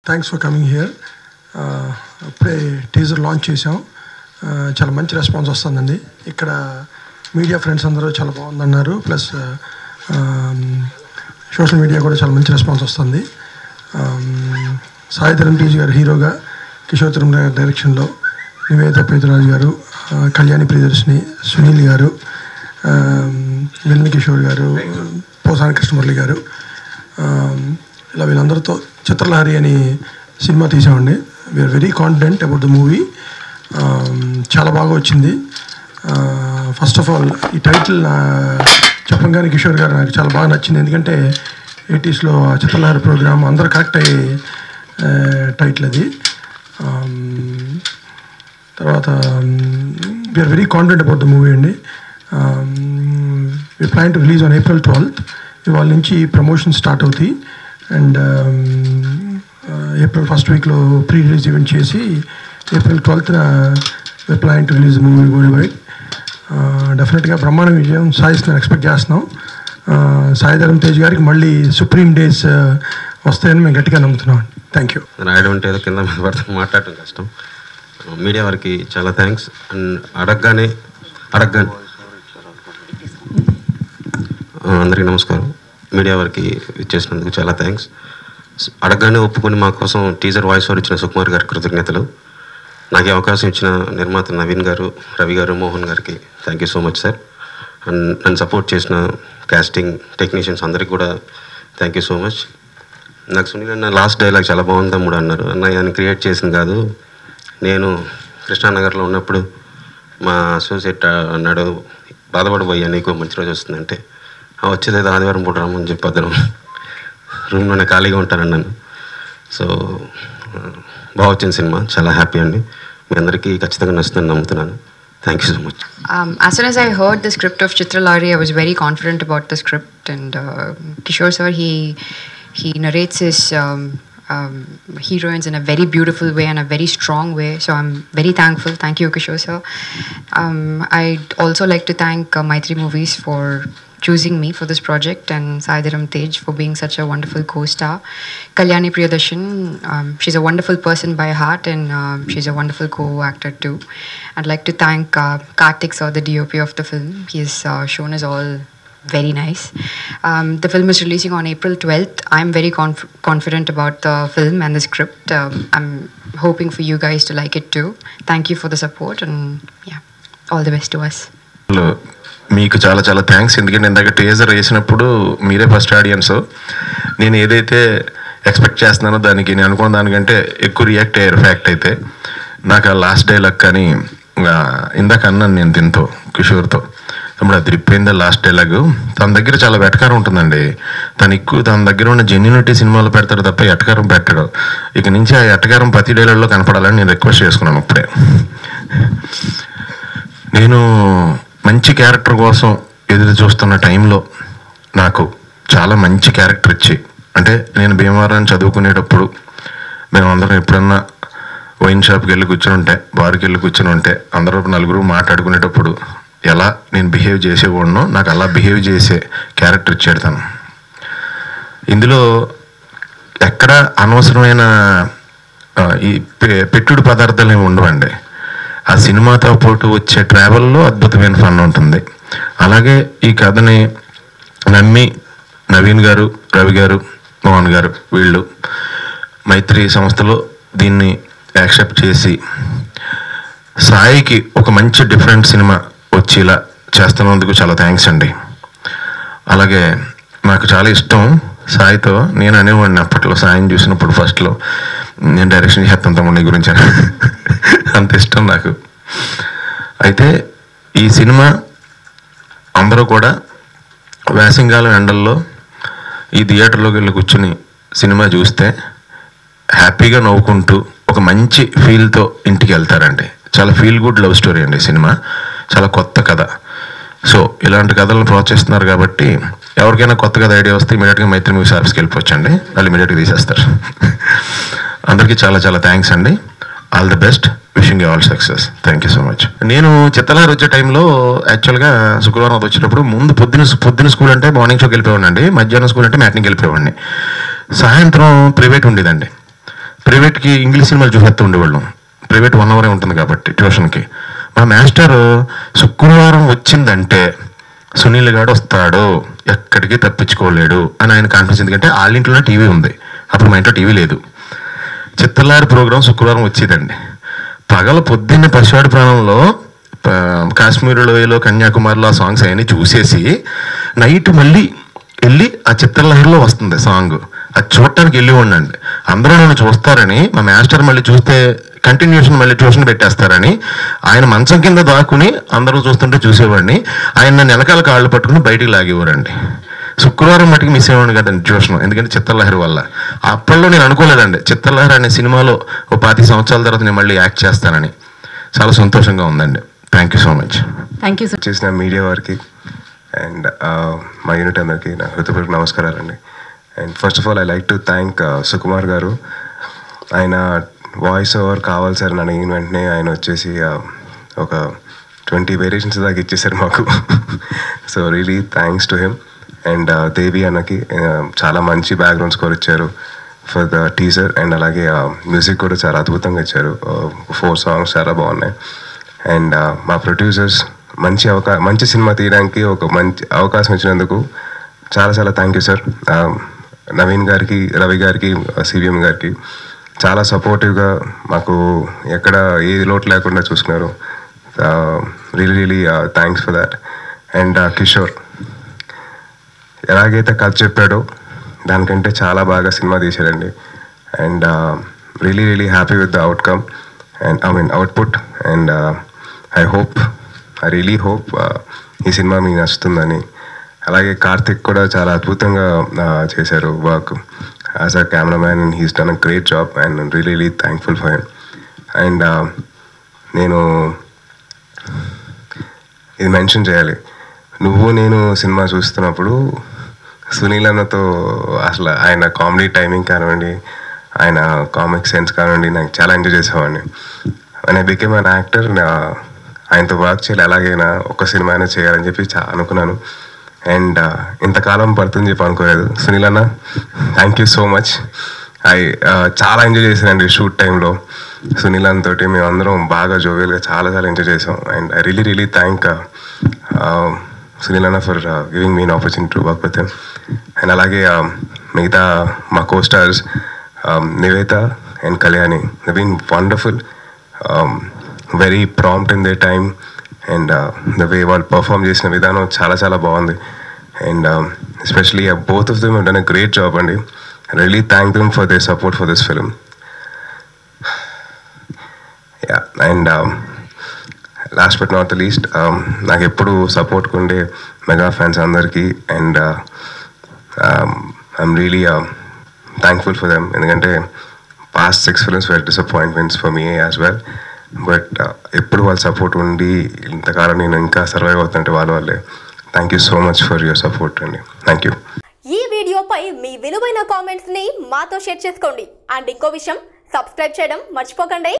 Thanks for coming here ఇప్పుడే teaser launch చేసాం Uh, చాలా మంచి రెస్పాన్స్ వస్తుందండి ఇక్కడ మీడియా ఫ్రెండ్స్ అందరూ చాలా బాగుందన్నారు ప్లస్ సోషల్ మీడియా కూడా చాలా మంచి రెస్పాన్స్ వస్తుంది Um, సాయి ధరమ్ తేజ్ గారు హీరోగా కిషోర్ తిరుమల గారి డైరెక్షన్లో నివేద పేదరాజు గారు uh, కళ్యాణి ప్రియదర్శిని సునీల్ గారు వెల్మి కిషోర్ గారు పోసాని కృష్ణమురళి గారు Um, ఇలా వీళ్ళందరితో చిత్రలహరి అని సినిమా తీసామండి we're very confident about the movie చాలా బాగా వచ్చింది ఫస్ట్ ఆఫ్ ఆల్ ఈ టైటిల్ చెప్పంగానే కిషోర్ గారు నాకు చాలా బాగా నచ్చింది ఎందుకంటే ఎయిటీస్లో చిత్రలహరి ప్రోగ్రామ్ అందరూ కరెక్ట్ అయ్యే టైటిల్ అది Um, తర్వాత we're very confident about the movie అండి we plan to release on April twelfth ఇవాళ నుంచి ప్రమోషన్ స్టార్ట్ అవుతాయి అండ్ ఏప్రిల్ ఫస్ట్ వీక్లో ప్రీ రిలీజ్ ఈవెంట్ చేసి ఏప్రిల్ ట్వెల్త్న we plan to release movie worldwide డెఫినెట్గా బ్రహ్మాండ విజయం సాయిస్తుందని ఎక్స్పెక్ట్ చేస్తున్నాం సాయిధరం తేజ్ గారికి మళ్ళీ సుప్రీం డేస్ వస్తాయని మేము గట్టిగా నమ్ముతున్నాం థ్యాంక్ యూ రాయడం అంటే ఏదో కింద మీద పడితే మాట్లాడటం కష్టం మీడియా వారికి చాలా థ్యాంక్స్ అండ్ అడగగానే అడగగానే ఆ, అందరికీ నమస్కారం మీడియా వారికి ఇచ్చేసినందుకు చాలా థ్యాంక్స్ అడగగానే ఒప్పుకొని మా కోసం టీజర్ వాయిస్ ఓవర్ ఇచ్చిన సుకుమార్ గారికి కృతజ్ఞతలు నాకు ఈ అవకాశం ఇచ్చిన నిర్మాత నవీన్ గారు రవి గారు మోహన్ గారికి thank you so much sir and నన్ను సపోర్ట్ చేసిన కాస్టింగ్ టెక్నీషియన్స్ అందరికీ కూడా థ్యాంక్ యూ సో మచ్ నాకు సునీల్ అన్న లాస్ట్ డైలాగ్ చాలా బాగుంది తమ్ముడు అన్నారు అన్నయ్య అని క్రియేట్ చేసింది కాదు నేను కృష్ణానగర్లో ఉన్నప్పుడు మా అసోసియేట్ అన్నాడు బాధపడిపోయా నీకు మంచి రోజు వస్తుందంటే "ఆ, వచ్చేది ఆదివారం పూట రమ్మని చెప్పొద్దు రూమ్లోనే ఖాళీగా ఉంటానన్నాను సో ఆ, బాగా వచ్చింది సినిమా చాలా హ్యాపీ అండి మీ అందరికీ ఖచ్చితంగా నచ్చుతుందని నమ్ముతున్నాను thank you so much Um, as soon as I heard the script of Chitralari, I was very confident about the script. And uh, Kishore sir, he he narrates his um, um, heroines in a very beautiful way and a very strong way. So I'm very thankful. Thank you, Kishore sir. Um, I'd also like to thank uh, Maitri Movies for choosing me for this project and Saidaram Tej for being such a wonderful co-star. Kalyani Priyadarshan, um, she's a wonderful person by heart and um, she's a wonderful co-actor too. I'd like to thank uh, Kartik sir, the DOP of the film. He's uh, shown us all very nice. Um, the film is releasing on April 12th. I'm very conf- confident about the film and the script. Um, I'm hoping for you guys to like it too. Thank you for the support and yeah, all the best to us. లో మీకు చాలా చాలా thanks ఎందుకంటే ఇందాక teaser వేసినప్పుడు మీరే first audience నేను ఏదైతే ఎక్స్పెక్ట్ చేస్తున్నానో దానికి నేను అనుకున్న దానికంటే ఎక్కువ రియాక్ట్ అయ్యారు ఫ్యాక్ట్ అయితే నాకు ఆ లాస్ట్ డైలాగ్ కానీ ఆ, ఇందాక అన్నాను నేను దీంతో కిషోర్తో తమ్ముడు అది రిపోయిందా లాస్ట్ డైలాగ్ తన దగ్గర చాలా వెటకారం ఉంటుందండి తను ఎక్కువ తన దగ్గర ఉన్న జెన్యునిటీ సినిమాలో పెడతాడు తప్ప ఎటకారం పెట్టడు ఇక నుంచి ఆ ఎటకారం ప్రతి డైలాగ్లో కనపడాలని నేను రిక్వెస్ట్ చేసుకున్నాను ఇప్పుడే నేను మంచి క్యారెక్టర్ కోసం ఎదురు చూస్తున్న టైంలో నాకు చాలా మంచి క్యారెక్టర్ ఇచ్చి అంటే నేను భీమవరం చదువుకునేటప్పుడు మేము అందరం ఎప్పుడన్నా వైన్ షాప్కి వెళ్ళి కూర్చొని ఉంటే బార్కి వెళ్ళి కూర్చొని ఉంటే అందరూ నలుగురు మాట్లాడుకునేటప్పుడు ఎలా నేను బిహేవ్ చేసేవాడినో నాకు అలా బిహేవ్ చేసే క్యారెక్టర్ ఇచ్చాడు తను ఇందులో ఎక్కడ అనవసరమైన ఆ, ఈ పె- పెట్టుడు పదార్థాలు ఏమి ఉండవండి ఆ సినిమాతో పాటు వచ్చే ట్రావెల్లో అద్భుతమైన ఫన్ ఉంటుంది అలాగే ఈ కథని నమ్మి నవీన్ గారు రవి గారు మోహన్ గారు వీళ్ళు మైత్రి సంస్థలో దీన్ని యాక్సెప్ట్ చేసి సాయికి ఒక మంచి డిఫరెంట్ సినిమా వచ్చేలా చేస్తున్నందుకు చాలా థ్యాంక్స్ అండి అలాగే నాకు చాలా ఇష్టం సాయితో నేను అనేవాడిని అప్పట్లో సాయం చూసినప్పుడు ఫస్ట్లో నేను డైరెక్షన్ చేస్తాను తమ్ముడు నీ గురించి అని. అంత ఇష్టం నాకు అయితే ఈ సినిమా అందరూ కూడా వేసంగాలం ఎండల్లో ఈ థియేటర్లోకి వెళ్ళి కూర్చుని సినిమా చూస్తే హ్యాపీగా నవ్వుకుంటూ ఒక మంచి ఫీల్తో ఇంటికి వెళ్తారండి చాలా ఫీల్ గుడ్ లవ్ స్టోరీ అండి ఈ సినిమా చాలా కొత్త కథ సో ఇలాంటి కథలను ప్రోత్సహిస్తున్నారు కాబట్టి ఎవరికైనా కొత్త కథ ఐడియా వస్తే ఇమీడియట్గా మైత్రి మూవీ ఆఫీస్కి వెళ్ళిపోవచ్చండి వాళ్ళు ఇమీడియట్గా తీసేస్తారు అందరికీ చాలా చాలా థ్యాంక్స్ అండి all the best wishing all success thank you so much నేను చిత్తలహారు వచ్చే టైంలో యాక్చువల్గా శుక్రవారం అది వచ్చేటప్పుడు ముందు పొద్దున పొద్దున స్కూల్ అంటే మార్నింగ్ షోకి వెళ్ళిపోయాడు మధ్యాహ్నం స్కూల్ అంటే మ్యాట్నింగ్కి వెళ్ళిపోయాడిని సాయంత్రం ప్రైవేట్ ఉండేదండి ప్రైవేట్కి ఇంగ్లీష్ సినిమాలు చూసేస్తూ ఉండేవాళ్ళం ప్రైవేట్ వన్ అవరే ఉంటుంది కాబట్టి ట్యూషన్కి మా మాస్టర్ శుక్రవారం వచ్చిందంటే సునీల్ గాడు వస్తాడు ఎక్కడికి తప్పించుకోలేడు అని ఆయన కాన్ఫిడెన్స్ ఎందుకంటే వాళ్ళ ఇంట్లోనే టీవీ ఉంది అప్పుడు మా ఇంట్లో టీవీ లేదు చిత్తలారి ప్రోగ్రాం శుక్రవారం వచ్చేదండి పగల పొద్దున్న పసివాడి ప్రాణంలో ప- కాశ్మీర్ లోయలో కన్యాకుమారిలో ఆ సాంగ్స్ అవన్నీ చూసేసి నైట్ మళ్ళీ వెళ్ళి ఆ చిత్రలహరిలో వస్తుంది సాంగ్ అది చూడటానికి వెళ్ళి ఉండండి అందరూ నన్ను చూస్తారని మా మాస్టర్ మళ్ళీ చూస్తే కంటిన్యూషన్ మళ్ళీ ట్యూషన్ పెట్టేస్తారని ఆయన మంచం కింద దాక్కుని అందరూ చూస్తుంటే చూసేవాడిని ఆయన నన్ను వెనకాల కాళ్ళు పట్టుకుని బయటికి లాగేవారండి శుక్రవారం మటుకు మిస్ అయ్యేవాడిని కదండి ట్యూషన్ ఎందుకంటే చిత్రలహరి వల్ల అప్పట్లో నేను అనుకోలేదండి చిత్రలహరి అనే సినిమాలో ఓ పాతి సంవత్సరాల తర్వాత నేను మళ్ళీ యాక్ట్ చేస్తానని చాలా సంతోషంగా ఉందండి thank you so much thank you sir చేసిన మీడియా వారికి అండ్ మా యూనిట్ అందరికీ నా హృదయపూర్వక నమస్కారాలండి and first of all I like to thank Sukumar garu ఆయన వాయిస్ ఓవర్ కావాలి సార్ అని అడిగిన వెంటనే ఆయన వచ్చేసి uh, ఒక ట్వంటీ వేరియేషన్స్ దాకా ఇచ్చేసారు మాకు so really thanks to him and Devi అన్నకి uh, చాలా మంచి బ్యాక్గ్రౌండ్ స్కోర్ ఇచ్చారు ఫర్ ద టీజర్ అండ్ అలాగే మ్యూజిక్ కూడా చాలా అద్భుతంగా ఇచ్చారు ఫోర్ సాంగ్స్ చాలా బాగున్నాయి అండ్ మా ప్రొడ్యూసర్స్ మంచి అవకా మంచి సినిమా తీయడానికి ఒక మంచి అవకాశం ఇచ్చినందుకు చాలా చాలా థ్యాంక్ యూ సార్ నవీన్ గారికి రవి గారికి సివిఎం గారికి చాలా సపోర్టివ్గా మాకు ఎక్కడ ఏ లోటు లేకుండా చూసుకున్నారు really really thanks for that and Kishore ఎలాగైతే కథ చెప్పాడో దానికంటే చాలా బాగా సినిమా తీశారండి and really really happy with the outcome and I mean output and I hope I really hope ఈ సినిమా మీకు నచ్చుతుందని అలాగే కార్తిక్ కూడా చాలా అద్భుతంగా uh, చేశారు work as a cameraman and he's done a great job and really really thankful for him and నేను ఇది మెన్షన్ చేయాలి నువ్వు నేను సినిమా చూస్తున్నప్పుడు సునీల్ అన్నతో అసలు ఆయన కామెడీ టైమింగ్ కానివ్వండి ఆయన కామిక్ సెన్స్ కానివ్వండి నాకు చాలా ఎంజాయ్ చేసేవాడిని నేను బికేమ్ అన్ యాక్టర్ ఆయనతో వర్క్ చేయాలి ఎలాగైనా ఒక సినిమా అయినా చేయాలని చెప్పి చా అనుకున్నాను అండ్ ఇంతకాలం పడుతుంది చెప్పి అనుకోలేదు సునీల్ అన్న thank you so much I చాలా ఎంజాయ్ చేశానండి షూట్ టైంలో సునీల్ అన్న తోటి మేము అందరం బాగా జోవియల్గా చాలా చాలా ఎంజాయ్ చేసాం and I really really thank Sunil అన్న for giving me opportunity to work with and అలాగే uh, మిగతా మా co stars Nivetha and Kalyani been wonderful very prompt in they time and the way వాళ్ళు పర్ఫామ్ చేసిన విధానం చాలా చాలా బాగుంది and especially both of them done a great job అండి really thank them for they support for this film yeah and last but not the least నాకు ఎప్పుడు support ఉండే మెగా ఫ్యాన్స్ అందరికీ and I'm really thankful for them ఎందుకంటే past six films were disappointments for me as well but ఎప్పుడు వాళ్ళ support ఉండి ఇంతకాలం నేను ఇంకా సర్వైవ్ అవుతుంటే వాళ్ళ వాళ్ళే thank you so much for your support అండి థ్యాంక్ యూ ఈ వీడియోపై మీ విలువైన కామెంట్స్ ని మాతో షేర్ చేసుకోండి అండ్ ఇంకో విషయం సబ్స్క్రైబ్ చేయడం మర్చిపోకండి